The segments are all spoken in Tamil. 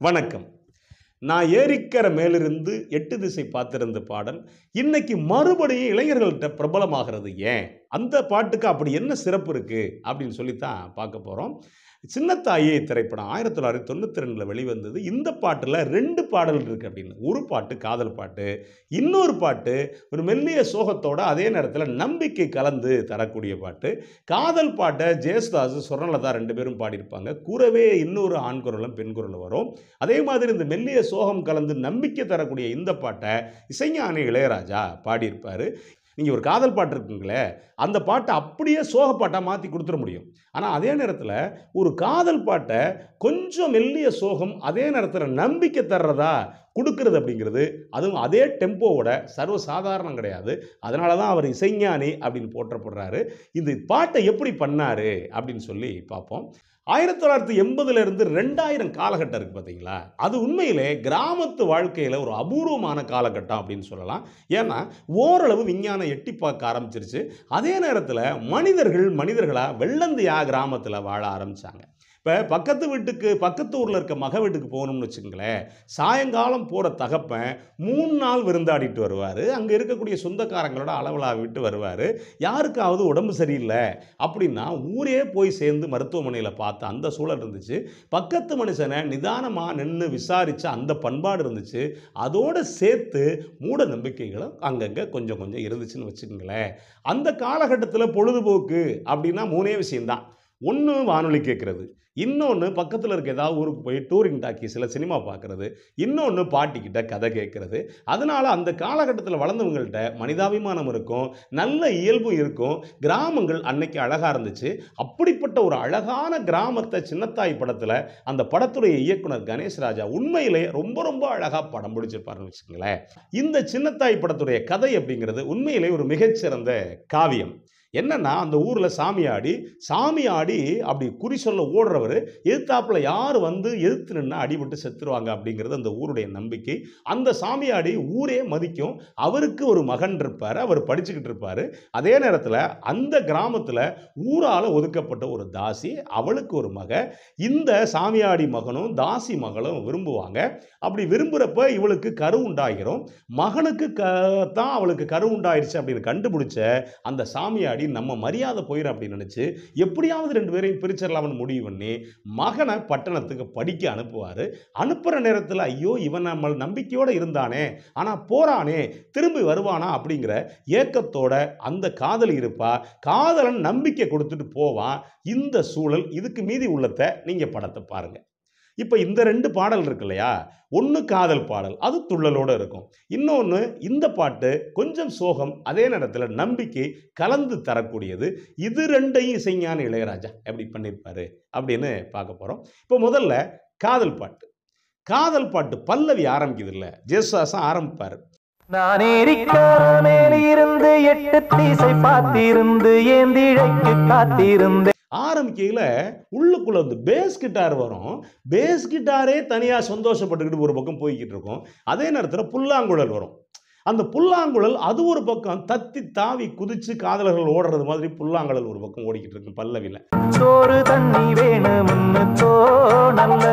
வணக்கம் நான் ஏரிக்கரை மேலிருந்து எட்டு திசை பார்த்திருந்த பாடல் இன்னைக்கு மறுபடியும் இளைஞர்கள்ட்ட பிரபலமாகிறது ஏன் அந்த பாட்டுக்கு அப்படி என்ன சிறப்பு இருக்கு அப்படின்னு சொல்லித்தான் பார்க்க போகிறோம் சின்னத்தாயே திரைப்படம் ஆயிரத்தி தொள்ளாயிரத்தி தொண்ணூற்றி ரெண்டில் வெளிவந்தது இந்த பாட்டில் ரெண்டு பாடல் இருக்குது அப்படின்னு ஒரு பாட்டு காதல் பாட்டு இன்னொரு பாட்டு ஒரு மெல்லிய சோகத்தோட அதே நேரத்தில் நம்பிக்கை கலந்து தரக்கூடிய பாட்டு காதல் பாட்டை ஜெயசுதாஸ் சுரலதா ரெண்டு பேரும் பாடியிருப்பாங்க கூடவே இன்னொரு ஆண் குரலும் பெண் குரலும் வரும் அதே மாதிரி இந்த மெல்லிய சோகம் கலந்து நம்பிக்கை தரக்கூடிய இந்த பாட்டை இசைஞானி இளையராஜா பாடியிருப்பார் நீங்கள் ஒரு காதல் பாட்டு இருக்குங்களே அந்த பாட்டை அப்படியே சோக பாட்டாக மாற்றி கொடுத்துட முடியும் ஆனால் அதே நேரத்தில் ஒரு காதல் பாட்டை கொஞ்சம் மெல்லிய சோகம் அதே நேரத்தில் நம்பிக்கை தர்றதா கொடுக்கறது அப்படிங்கிறது அதுவும் அதே டெம்போவோட சர்வ சாதாரணம் கிடையாது அதனால தான் அவர் இசைஞானி அப்படின்னு போற்றப்படுறாரு இந்த பாட்டை எப்படி பண்ணாரு அப்படின்னு சொல்லி பார்ப்போம் ஆயிரத்தி தொள்ளாயிரத்தி எண்பதுல இருந்து ரெண்டாயிரம் காலகட்டம் இருக்கு பார்த்தீங்களா அது உண்மையிலே கிராமத்து வாழ்க்கையில் ஒரு அபூர்வமான காலகட்டம் அப்படின்னு சொல்லலாம் ஏன்னா ஓரளவு விஞ்ஞானம் எட்டி பார்க்க ஆரம்பிச்சிருச்சு அதே நேரத்தில் மனிதர்கள் மனிதர்களாக வெள்ளந்தியாக கிராமத்தில் வாழ ஆரம்பிச்சாங்க இப்போ பக்கத்து வீட்டுக்கு பக்கத்து ஊரில் இருக்க மக வீட்டுக்கு போகணும்னு வச்சுங்களேன் சாயங்காலம் போகிற தகப்பன் மூணு நாள் விருந்தாடிட்டு வருவார் அங்கே இருக்கக்கூடிய சொந்தக்காரங்களோட அளவலா விட்டு வருவார் யாருக்காவது உடம்பு சரியில்லை அப்படின்னா ஊரே போய் சேர்ந்து மருத்துவமனையில் பார்த்த அந்த சூழல் இருந்துச்சு பக்கத்து மனுஷனை நிதானமாக நின்று விசாரித்த அந்த பண்பாடு இருந்துச்சு அதோடு சேர்த்து மூட நம்பிக்கைகளும் அங்கங்கே கொஞ்சம் கொஞ்சம் இருந்துச்சுன்னு வச்சுக்கோங்களேன் அந்த காலகட்டத்தில் பொழுதுபோக்கு அப்படின்னா மூணே விஷயம்தான் ஒன்று வானொலி கேட்குறது இன்னொன்று பக்கத்தில் இருக்க ஏதாவது ஊருக்கு போய் டூரிங் டாக்கீஸில் சினிமா பார்க்குறது இன்னொன்று பாட்டிக்கிட்ட கதை கேட்குறது அதனால் அந்த காலகட்டத்தில் வளர்ந்தவங்கள்ட்ட மனிதாபிமானம் இருக்கும் நல்ல இயல்பும் இருக்கும் கிராமங்கள் அன்னைக்கு அழகாக இருந்துச்சு அப்படிப்பட்ட ஒரு அழகான கிராமத்தை சின்னத்தாய் படத்தில் அந்த படத்துடைய இயக்குனர் கணேஷ் ராஜா உண்மையிலே ரொம்ப ரொம்ப அழகாக படம் பிடிச்சிருப்பாருன்னு வச்சுக்கோங்களேன் இந்த சின்னத்தாய் படத்துடைய கதை அப்படிங்கிறது உண்மையிலே ஒரு மிகச்சிறந்த காவியம் என்னன்னா அந்த ஊரில் சாமி ஆடி சாமி ஆடி அப்படி குறி சொல்ல ஓடுறவர் எதிர்த்தாப்புல யார் வந்து எதிர்த்து நின்று அடிபட்டு செத்துருவாங்க அப்படிங்கிறது அந்த ஊருடைய நம்பிக்கை அந்த சாமியாடி ஊரே மதிக்கும் அவருக்கு ஒரு மகன் இருப்பார் அவர் படிச்சுக்கிட்டு இருப்பார் அதே நேரத்தில் அந்த கிராமத்தில் ஊரால் ஒதுக்கப்பட்ட ஒரு தாசி அவளுக்கு ஒரு மக இந்த சாமியாடி மகனும் தாசி மகளும் விரும்புவாங்க அப்படி விரும்புகிறப்ப இவளுக்கு கரு உண்டாகிறோம் மகனுக்கு க தான் அவளுக்கு கரு உண்டாயிருச்சு அப்படின்னு கண்டுபிடிச்ச அந்த சாமியாடி நம்ம மரியாதை போயிடும் அப்படின்னு நினச்சி எப்படியாவது ரெண்டு பேரையும் பிரிச்சிடலாம்னு முடிவு பண்ணி மகனை பட்டணத்துக்கு படிக்க அனுப்புவார் அனுப்புகிற நேரத்தில் ஐயோ இவன் நம்ம நம்பிக்கையோடு இருந்தானே ஆனால் போறானே திரும்பி வருவானா அப்படிங்கிற ஏக்கத்தோட அந்த காதலி இருப்பா காதலன் நம்பிக்கை கொடுத்துட்டு போவான் இந்த சூழல் இதுக்கு மீதி உள்ளத்தை நீங்கள் படத்தை பாருங்கள் இப்போ இந்த ரெண்டு பாடல் இருக்கு இல்லையா ஒன்று காதல் பாடல் அது துள்ளலோடு இருக்கும் இன்னொன்று இந்த பாட்டு கொஞ்சம் சோகம் அதே நேரத்தில் நம்பிக்கை கலந்து தரக்கூடியது இது ரெண்டையும் இசைஞான இளையராஜா எப்படி பண்ணியிருப்பாரு அப்படின்னு பார்க்க போகிறோம் இப்போ முதல்ல காதல் பாட்டு காதல் பாட்டு பல்லவி ஆரம்பிக்குது இல்லை ஜேசுதாசன் ஆரம்பிப்பார் நான் ஏரிக்காமேலிருந்து எட்டு தீசை பார்த்திருந்து ஏந்திழைக்கு காத்திருந்தேன் ஆரம்பிக்கையில் உள்ளுக்குள்ள வந்து பேஸ் கிட்டார் வரும் பேஸ் கிட்டாரே தனியாக சந்தோஷப்பட்டுக்கிட்டு ஒரு பக்கம் போய்கிட்டு இருக்கும் அதே நேரத்தில் புல்லாங்குழல் வரும் அந்த புல்லாங்குழல் அது ஒரு பக்கம் தத்தி தாவி குதிச்சு காதலர்கள் ஓடுறது மாதிரி புல்லாங்குழல் ஒரு பக்கம் ஓடிக்கிட்டு இருக்கு பல்லவியில் சோறு தண்ணி வேணும்னு தோணல்ல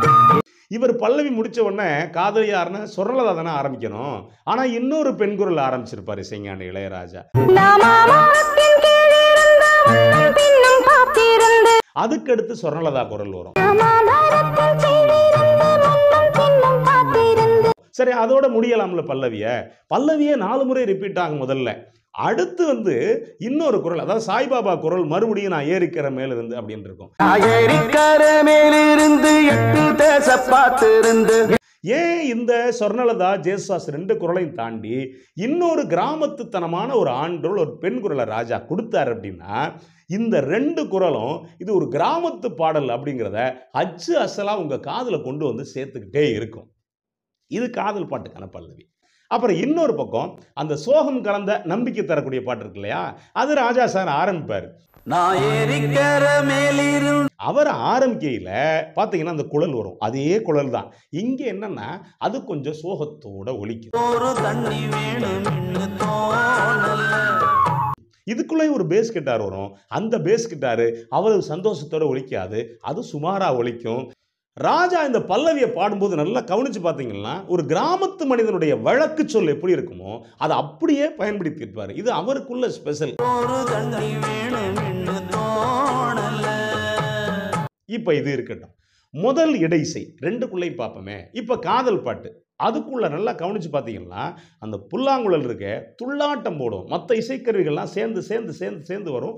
இவர் பல்லவி முடிச்ச உடனே காதலி யாருன்னா சொரலதா தானே ஆரம்பிக்கணும் ஆனால் இன்னொரு பெண் குரல் ஆரம்பிச்சிருப்பார் இசைஞான இளையராஜா நாமாமரத்தின் கீழிருந்த மண்ணும் பின்னும் காத்திருந்து அதுக்கடுத்து சொர்ணலதா குரல் வரும் நாமாமரத்தின் கீழிருந்த மண்ணும் பின்னும் காத்திருந்து சரி அதோட முடியலாம்ல பல்லவிய பல்லவியே நாலு முறை ரிப்பீட் ஆகும் முதல்ல அடுத்து வந்து இன்னொரு குரல் அதாவது சாய்பாபா குரல் மறுபடியும் நான் ஏறிக்கிற மேல இருந்து அப்படின்னு இருக்கும் ஏரிக்கர மேலிருந்து எட்டு தேச பார்த்திருந்து ஏன் இந்த சொர்ணலதா ஜேசுதாஸ் ரெண்டு குரலையும் தாண்டி இன்னொரு கிராமத்துத்தனமான ஒரு ஆண் குரல் ஒரு பெண் குரலை ராஜா கொடுத்தாரு அப்படின்னா இந்த ரெண்டு குரலும் இது ஒரு கிராமத்து பாடல் அப்படிங்கிறத அச்சு அசலா உங்க காதுல கொண்டு வந்து சேர்த்துக்கிட்டே இருக்கும் இது காதல் பாட்டுக்கான பல்லவி அப்புறம் இன்னொரு பக்கம் அந்த சோகம் கலந்த நம்பிக்கை தரக்கூடிய பாட்டு இருக்கு இல்லையா அது ராஜா சார் ஆரம்பிப்பார் நான் ஏரிக்கர மேலிருந்து அவர் ஆரம்பிக்கையில் பார்த்தீங்கன்னா அந்த குழல் வரும் அதே குழல் தான் இங்கே என்னன்னா அது கொஞ்சம் சோகத்தோட ஒலிக்கும் சோறு தண்ணி வேணும்னு தோணல்ல இதுக்குள்ளே ஒரு பேஸ் கிட்டார் வரும் அந்த பேஸ் கிட்டாரு அவ்வளவு சந்தோஷத்தோட ஒலிக்காது அது சுமாராக ஒலிக்கும் ராஜா இந்த பல்லவியை பாடும்போது நல்லா கவனிச்சு பார்த்தீங்கன்னா ஒரு கிராமத்து மனிதனுடைய வழக்கு சொல் எப்படி இருக்குமோ அதை அப்படியே பயன்படுத்தியிருப்பார் இது அவருக்குள்ள ஸ்பெஷல் ஒரு தண்ணி வேணும் என்று தோணல இப்போ இது இருக்கட்டும் முதல் இடைசை ரெண்டுக்குள்ளேயும் பார்ப்போமே இப்போ காதல் பாட்டு அதுக்குள்ள நல்லா கவனிச்சு பார்த்தீங்கன்னா அந்த புல்லாங்குழல் இருக்க துள்ளாட்டம் போடும் மற்ற இசைக்கருவிகள்லாம் சேர்ந்து சேர்ந்து சேர்ந்து சேர்ந்து வரும்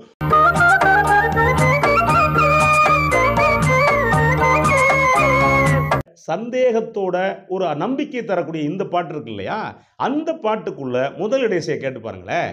சந்தேகத்தோட ஒரு நம்பிக்கை தரக்கூடிய இந்த பாட்டு இருக்கு இல்லையா அந்த பாட்டுக்குள்ள முதல் இடைசையை கேட்டு பாருங்களேன்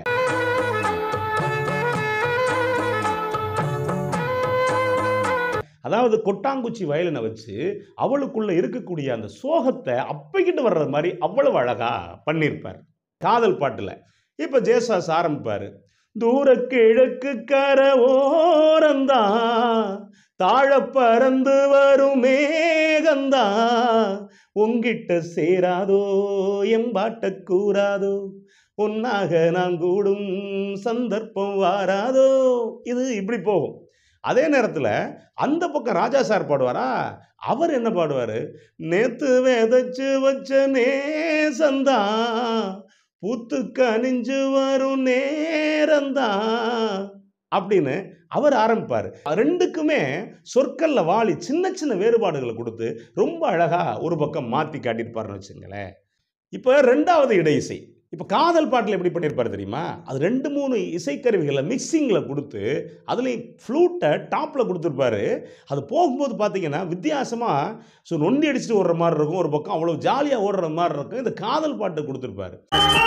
அதாவது கொட்டாங்குச்சி வயலினை வச்சு அவளுக்குள்ள இருக்கக்கூடிய அந்த சோகத்தை அப்பைக்கிட்டு வர்றது மாதிரி அவ்வளவு அழகா பண்ணியிருப்பார் காதல் பாட்டுல இப்ப ஜேசாஸ் ஆரம்பிப்பாரு தூர கிழக்கு கர ஓரந்தா தாழ பறந்து வரும் மேகந்தா உங்கிட்ட சேராதோ எம்பாட்ட கூறாதோ உன்னாக நான் கூடும் சந்தர்ப்பம் வாராதோ இது இப்படி போகும் அதே நேரத்தில் அந்த பக்கம் ராஜா சார் பாடுவாரா அவர் என்ன பாடுவார் நேத்து விதைச்சு வச்ச நேசந்தா பூத்து கனிஞ்சு வரும் நேரந்தான் அப்படின்னு அவர் ஆரம்பிப்பார் ரெண்டுக்குமே சொற்கல்ல வாளி சின்ன சின்ன வேறுபாடுகளை கொடுத்து ரொம்ப அழகா ஒரு பக்கம் மாற்றி காட்டியிருப்பாருன்னு வச்சுங்களேன் இப்போ ரெண்டாவது இடை இசை இப்போ காதல் பாட்டில் எப்படி பண்ணியிருப்பாரு தெரியுமா அது ரெண்டு மூணு இசைக்கருவிகளை மிக்சிங்கில் கொடுத்து அதுலேயும் ஃப்ளூட்டை டாப்பில் கொடுத்துருப்பாரு அது போகும்போது பார்த்தீங்கன்னா வித்தியாசமாக ஸோ நொண்டி அடிச்சுட்டு ஓடுற மாதிரி இருக்கும் ஒரு பக்கம் அவ்வளோ ஜாலியாக ஓடுற மாதிரி இருக்கும் இந்த காதல் பாட்டு கொடுத்துருப்பாரு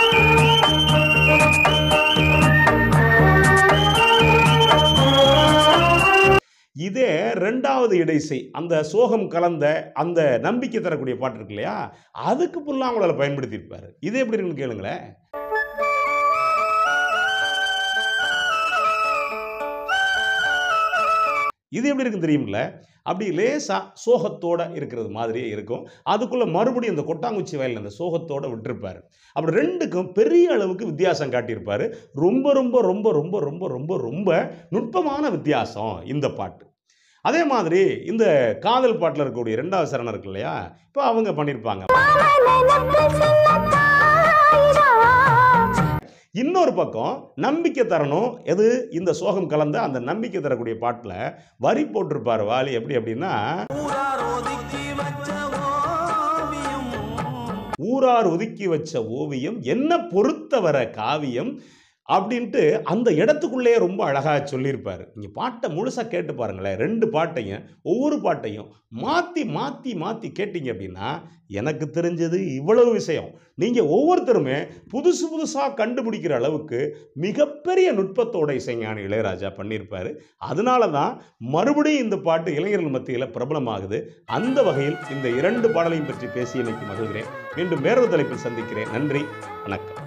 இதே ரெண்டாவது இடைசை அந்த சோகம் கலந்த அந்த நம்பிக்கை தரக்கூடிய பாட்டு இருக்கு இல்லையா அதுக்கு புல்லாங்குழலை பயன்படுத்தியிருப்பாரு இது எப்படி இருக்குன்னு கேளுங்களேன் இது எப்படி இருக்கு தெரியுமில்ல அப்படி லேசா சோகத்தோட இருக்கிறது மாதிரியே இருக்கும் அதுக்குள்ள மறுபடியும் இந்த கொட்டாங்குச்சி வயலில் அந்த சோகத்தோட விட்டிருப்பாரு அப்படி ரெண்டுக்கும் பெரிய அளவுக்கு வித்தியாசம் காட்டியிருப்பாரு ரொம்ப ரொம்ப ரொம்ப ரொம்ப ரொம்ப ரொம்ப ரொம்ப நுட்பமான வித்தியாசம் இந்த பாட்டு அதே மாதிரி இந்த காதல் பாட்டில் இருக்கக்கூடிய ரெண்டாவது சரணம் இருக்கு இல்லையா இப்போ அவங்க பண்ணியிருப்பாங்க இன்னொரு பக்கம் நம்பிக்கை தரணும் எது இந்த சோகம் கலந்த அந்த நம்பிக்கை தரக்கூடிய பாட்டில் வரி போட்டிருப்பாரு வாலி எப்படி அப்படின்னா ஊரார் ஒதுக்கி வச்ச ஓவியம் ஊரார் ஒதுக்கி வச்ச ஓவியம் என்ன பொறுத்தவரை காவியம் அப்படின்ட்டு அந்த இடத்துக்குள்ளேயே ரொம்ப அழகாக சொல்லியிருப்பார் நீங்கள் பாட்டை முழுசாக கேட்டு பாருங்களேன் ரெண்டு பாட்டையும் ஒவ்வொரு பாட்டையும் மாற்றி மாற்றி மாற்றி கேட்டீங்க அப்படின்னா எனக்கு தெரிஞ்சது இவ்வளவு விஷயம் நீங்கள் ஒவ்வொருத்தருமே புதுசு புதுசாக கண்டுபிடிக்கிற அளவுக்கு மிகப்பெரிய நுட்பத்தோட இசைஞானி இளையராஜா பண்ணியிருப்பார் அதனால தான் மறுபடியும் இந்த பாட்டு இளைஞர்கள் மத்தியில் பிரபலமாகுது அந்த வகையில் இந்த இரண்டு பாடலையும் பற்றி பேசி இன்னைக்கு மகிழ்கிறேன் மீண்டும் வேறொரு தலைப்பில் சந்திக்கிறேன் நன்றி வணக்கம்